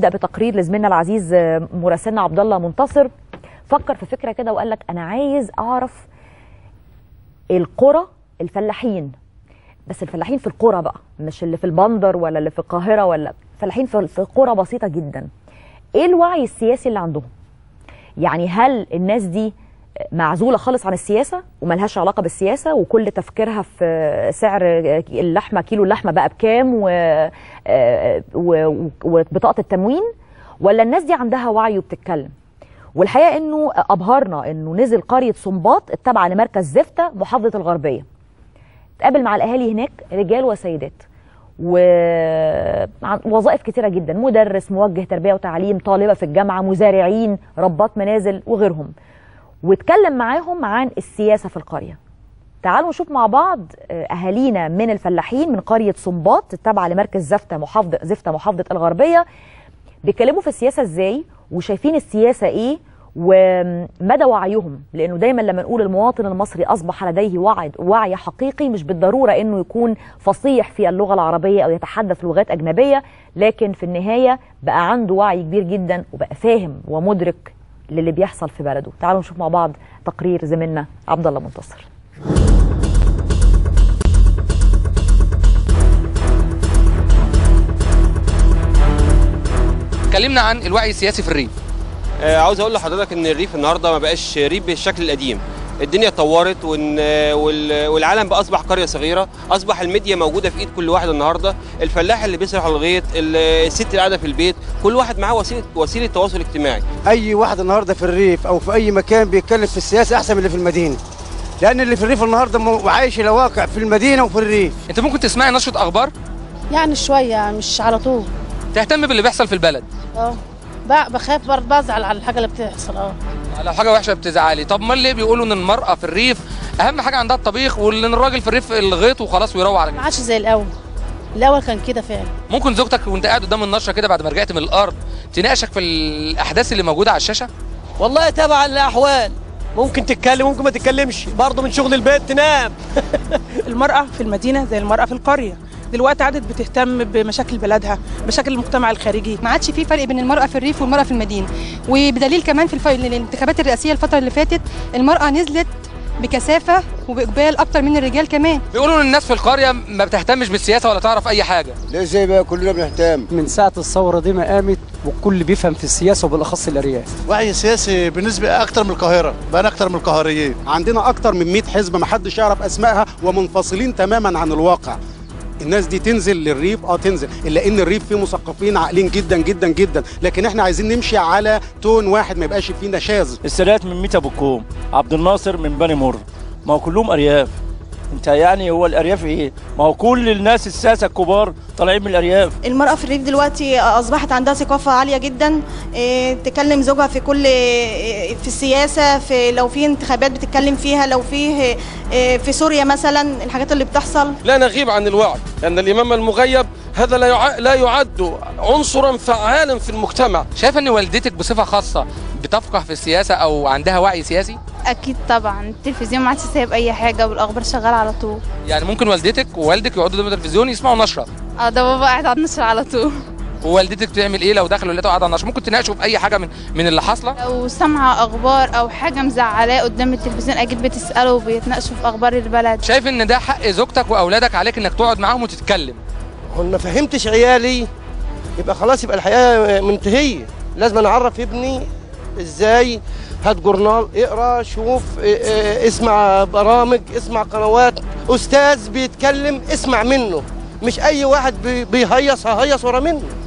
نبدا بتقرير لزميلنا العزيز آه، مراسلنا عبد الله منتصر فكر في فكره كده وقال لك انا عايز اعرف القرى الفلاحين بس الفلاحين في القرى بقى مش اللي في البندر ولا اللي في القاهره ولا فلاحين في في قرى بسيطه جدا ايه الوعي السياسي اللي عندهم يعني هل الناس دي معزوله خالص عن السياسه وملهاش علاقه بالسياسه وكل تفكيرها في سعر اللحمه كيلو اللحمه بقى بكام و... و... وبطاقه التموين ولا الناس دي عندها وعي وبتتكلم والحقيقه انه ابهرنا انه نزل قريه صنباط التابعه لمركز زفته محافظه الغربيه اتقابل مع الاهالي هناك رجال وسيدات ووظائف كتيره جدا مدرس موجه تربيه وتعليم طالبه في الجامعه مزارعين ربات منازل وغيرهم واتكلم معاهم عن السياسه في القريه تعالوا نشوف مع بعض اهالينا من الفلاحين من قريه صنباط التابعه لمركز زفته محافظه زفته محافظه الغربيه بيتكلموا في السياسه ازاي وشايفين السياسه ايه ومدى وعيهم لانه دايما لما نقول المواطن المصري اصبح لديه وعي وعي حقيقي مش بالضروره انه يكون فصيح في اللغه العربيه او يتحدث لغات اجنبيه لكن في النهايه بقى عنده وعي كبير جدا وبقى فاهم ومدرك للي بيحصل في بلده تعالوا نشوف مع بعض تقرير زميلنا عبد الله منتصر اتكلمنا عن الوعي السياسي في الريف آه عاوز اقول لحضرتك ان الريف النهارده ما بقاش ريف بالشكل القديم الدنيا اتطورت والعالم بقى اصبح قريه صغيره اصبح الميديا موجوده في ايد كل واحد النهارده الفلاح اللي بيسرح الغيط الست اللي قاعده في البيت كل واحد معاه وسيله وسيله تواصل اجتماعي اي واحد النهارده في الريف او في اي مكان بيتكلم في السياسه احسن من اللي في المدينه لان اللي في الريف النهارده عايش الواقع في المدينه وفي الريف انت ممكن تسمعي نشره اخبار يعني شويه مش على طول تهتم باللي بيحصل في البلد اه بخاف برضه بزعل على الحاجه اللي بتحصل اه لو حاجه وحشه بتزعلي طب امال ليه بيقولوا ان المراه في الريف اهم حاجه عندها الطبيخ وان الراجل في الريف الغيط وخلاص ويروح على ما عادش زي الاول الاول كان كده فعلا ممكن زوجتك وانت قاعد قدام النشره كده بعد ما رجعت من الارض تناقشك في الاحداث اللي موجوده على الشاشه والله تبع الاحوال ممكن تتكلم ممكن ما تتكلمش برضه من شغل البيت تنام المراه في المدينه زي المراه في القريه دلوقتي عادت بتهتم بمشاكل بلدها مشاكل المجتمع الخارجي ما عادش في فرق بين المراه في الريف والمراه في المدينه وبدليل كمان في الف... الانتخابات الرئاسيه الفتره اللي فاتت المراه نزلت بكثافه وباقبال اكتر من الرجال كمان بيقولوا ان الناس في القريه ما بتهتمش بالسياسه ولا تعرف اي حاجه ليه زي بقى كلنا بنهتم من ساعه الثوره دي ما قامت والكل بيفهم في السياسه وبالاخص الارياف وعي سياسي بالنسبه اكتر من القاهره بقى اكتر من القاهريين عندنا اكتر من 100 حزب ما حدش يعرف اسمائها ومنفصلين تماما عن الواقع الناس دي تنزل للريف اه تنزل الا ان الريف فيه مثقفين عاقلين جدا جدا جدا لكن احنا عايزين نمشي على تون واحد ما يبقاش فيه نشاز السادات من ميتا بكوم عبد الناصر من بني مر ما هو كلهم ارياف انت يعني هو الارياف ايه ما هو كل الناس الساسه الكبار طالعين من الارياف المراه في الريف دلوقتي اصبحت عندها ثقافه عاليه جدا إيه تكلم زوجها في كل إيه في السياسه في لو في انتخابات بتتكلم فيها لو في إيه في سوريا مثلا الحاجات اللي بتحصل لا نغيب عن الوعي لان الامام المغيب هذا لا يع... لا يعد عنصرا فعالا في المجتمع شايف ان والدتك بصفه خاصه بتفقه في السياسه او عندها وعي سياسي اكيد طبعا التلفزيون ما عادش سايب اي حاجه والاخبار شغاله على طول يعني ممكن والدتك ووالدك يقعدوا قدام التلفزيون يسمعوا نشره اه ده بابا قاعد على النشره على طول ووالدتك بتعمل ايه لو دخلوا لقيته قاعد على النشره ممكن تناقشوا في اي حاجه من من اللي حاصله لو سامعه اخبار او حاجه مزعلاه قدام التلفزيون اكيد بتساله وبيتناقشوا في اخبار البلد شايف ان ده حق زوجتك واولادك عليك انك تقعد معاهم وتتكلم هو ما فهمتش عيالي يبقى خلاص يبقى الحياه منتهيه لازم انا اعرف ابني ازاي هات جورنال اقرا شوف اسمع برامج اسمع قنوات استاذ بيتكلم اسمع منه مش اي واحد بيهيص ههيص ورا منه